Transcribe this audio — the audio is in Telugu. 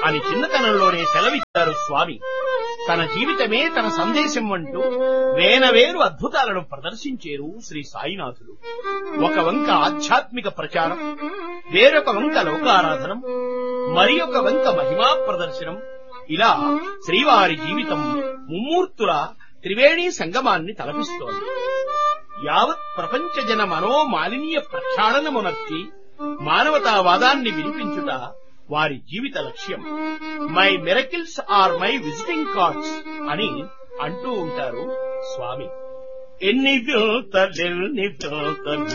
అని చిన్నతనంలోనే సెలవిచ్చారు స్వామి తన జీవితమే తన సందేశం అంటూ వేనవేరు అద్భుతాలను ప్రదర్శించేరు శ్రీ సాయినాథుడు ఒక వంక ఆధ్యాత్మిక ప్రచారం వేరొక వంక లోకారాధనం మరి ఒక వంక మహిమా ప్రదర్శనం ఇలా శ్రీవారి జీవితం ముమ్మూర్తుల త్రివేణీ సంగమాన్ని తలపిస్తోంది యావత్ ప్రపంచ జన మనో మాలిన్య ప్రక్షాళనమునర్చి మానవతావాదాన్ని వినిపించుట వారి జీవిత లక్ష్యం my miracles are my visiting cards అని అంటూ ఉంటారు స్వామి ఎన్ని వింతలెన్ని వింతలు